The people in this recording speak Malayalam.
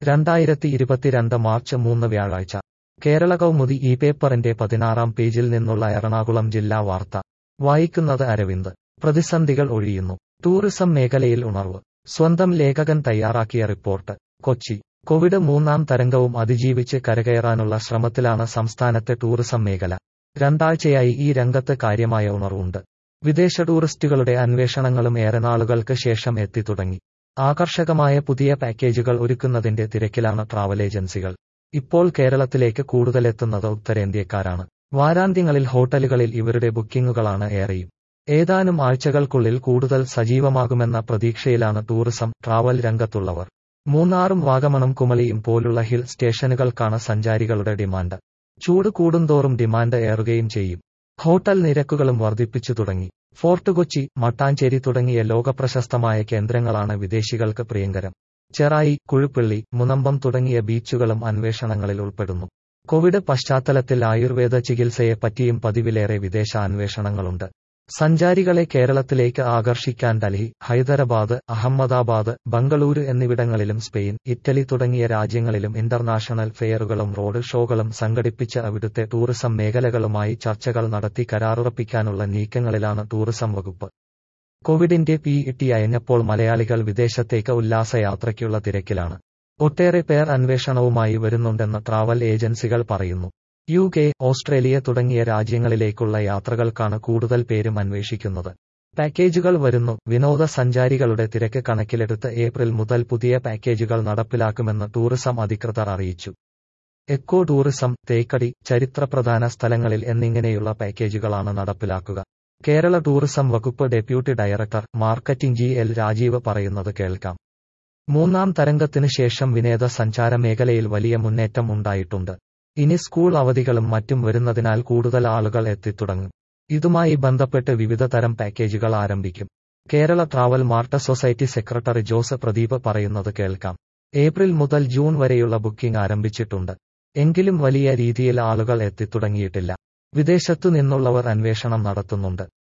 രണ്ടായിരത്തി ഇരുപത്തിരണ്ട് മാർച്ച് മൂന്ന് വ്യാഴാഴ്ച കേരള കൗമുദി ഈ പേപ്പറിന്റെ പതിനാറാം പേജിൽ നിന്നുള്ള എറണാകുളം ജില്ലാ വാർത്ത വായിക്കുന്നത് അരവിന്ദ് പ്രതിസന്ധികൾ ഒഴിയുന്നു ടൂറിസം മേഖലയിൽ ഉണർവ് സ്വന്തം ലേഖകൻ തയ്യാറാക്കിയ റിപ്പോർട്ട് കൊച്ചി കോവിഡ് മൂന്നാം തരംഗവും അതിജീവിച്ച് കരകയറാനുള്ള ശ്രമത്തിലാണ് സംസ്ഥാനത്തെ ടൂറിസം മേഖല രണ്ടാഴ്ചയായി ഈ രംഗത്ത് കാര്യമായ ഉണർവുണ്ട് വിദേശ ടൂറിസ്റ്റുകളുടെ അന്വേഷണങ്ങളും ഏറെ നാളുകൾക്ക് ശേഷം എത്തിത്തുടങ്ങി ആകർഷകമായ പുതിയ പാക്കേജുകൾ ഒരുക്കുന്നതിന്റെ തിരക്കിലാണ് ട്രാവൽ ഏജൻസികൾ ഇപ്പോൾ കേരളത്തിലേക്ക് കൂടുതലെത്തുന്നത് ഉത്തരേന്ത്യക്കാരാണ് വാരാന്ത്യങ്ങളിൽ ഹോട്ടലുകളിൽ ഇവരുടെ ബുക്കിംഗുകളാണ് ഏറെയും ഏതാനും ആഴ്ചകൾക്കുള്ളിൽ കൂടുതൽ സജീവമാകുമെന്ന പ്രതീക്ഷയിലാണ് ടൂറിസം ട്രാവൽ രംഗത്തുള്ളവർ മൂന്നാറും വാഗമണും കുമളിയും പോലുള്ള ഹിൽ സ്റ്റേഷനുകൾക്കാണ് സഞ്ചാരികളുടെ ഡിമാൻഡ് ചൂട് കൂടുന്തോറും ഡിമാൻഡ് ഏറുകയും ചെയ്യും ഹോട്ടൽ നിരക്കുകളും വർദ്ധിപ്പിച്ചു തുടങ്ങി ഫോർട്ട് കൊച്ചി മട്ടാഞ്ചേരി തുടങ്ങിയ ലോകപ്രശസ്തമായ കേന്ദ്രങ്ങളാണ് വിദേശികൾക്ക് പ്രിയങ്കരം ചെറായി കുഴുപ്പിള്ളി മുനമ്പം തുടങ്ങിയ ബീച്ചുകളും അന്വേഷണങ്ങളിൽ ഉൾപ്പെടുന്നു കോവിഡ് പശ്ചാത്തലത്തിൽ ആയുർവേദ ചികിത്സയെപ്പറ്റിയും പതിവിലേറെ വിദേശ അന്വേഷണങ്ങളുണ്ട് സഞ്ചാരികളെ കേരളത്തിലേക്ക് ആകർഷിക്കാൻ ഡൽഹി ഹൈദരാബാദ് അഹമ്മദാബാദ് ബംഗളൂരു എന്നിവിടങ്ങളിലും സ്പെയിൻ ഇറ്റലി തുടങ്ങിയ രാജ്യങ്ങളിലും ഇന്റർനാഷണൽ ഫെയറുകളും റോഡ് ഷോകളും സംഘടിപ്പിച്ച് അവിടുത്തെ ടൂറിസം മേഖലകളുമായി ചർച്ചകൾ നടത്തി കരാറുറപ്പിക്കാനുള്ള നീക്കങ്ങളിലാണ് ടൂറിസം വകുപ്പ് കോവിഡിന്റെ പി ഇട്ടി അയഞ്ഞപ്പോൾ മലയാളികൾ വിദേശത്തേക്ക് ഉല്ലാസയാത്രയ്ക്കുള്ള തിരക്കിലാണ് ഒട്ടേറെ പേർ അന്വേഷണവുമായി വരുന്നുണ്ടെന്ന് ട്രാവൽ ഏജൻസികൾ പറയുന്നു യു കെ ഓസ്ട്രേലിയ തുടങ്ങിയ രാജ്യങ്ങളിലേക്കുള്ള യാത്രകൾക്കാണ് കൂടുതൽ പേരും അന്വേഷിക്കുന്നത് പാക്കേജുകൾ വരുന്നു വിനോദസഞ്ചാരികളുടെ തിരക്ക് കണക്കിലെടുത്ത് ഏപ്രിൽ മുതൽ പുതിയ പാക്കേജുകൾ നടപ്പിലാക്കുമെന്ന് ടൂറിസം അധികൃതർ അറിയിച്ചു എക്കോ ടൂറിസം തേക്കടി ചരിത്രപ്രധാന സ്ഥലങ്ങളിൽ എന്നിങ്ങനെയുള്ള പാക്കേജുകളാണ് നടപ്പിലാക്കുക കേരള ടൂറിസം വകുപ്പ് deputy director marketing G L Rajeev പറയുന്നത് കേൾക്കാം മൂന്നാം തരംഗത്തിനു ശേഷം വിനോദസഞ്ചാര മേഖലയിൽ വലിയ മുന്നേറ്റം ഉണ്ടായിട്ടുണ്ട് ഇനി സ്കൂൾ അവധികളും മറ്റും വരുന്നതിനാൽ കൂടുതൽ ആളുകൾ എത്തിത്തുടങ്ങും ഇതുമായി ബന്ധപ്പെട്ട് വിവിധ തരം പാക്കേജുകൾ ആരംഭിക്കും Kerala travel mart society secretary Jose Pradeep പറയുന്നത് കേൾക്കാം ഏപ്രിൽ മുതൽ ജൂൺ വരെയുള്ള ബുക്കിംഗ് ആരംഭിച്ചിട്ടുണ്ട് എങ്കിലും വലിയ രീതിയിൽ ആളുകൾ എത്തിത്തുടങ്ങിയിട്ടില്ല വിദേശത്തു നിന്നുള്ളവർ അന്വേഷണം നടത്തുന്നുണ്ട്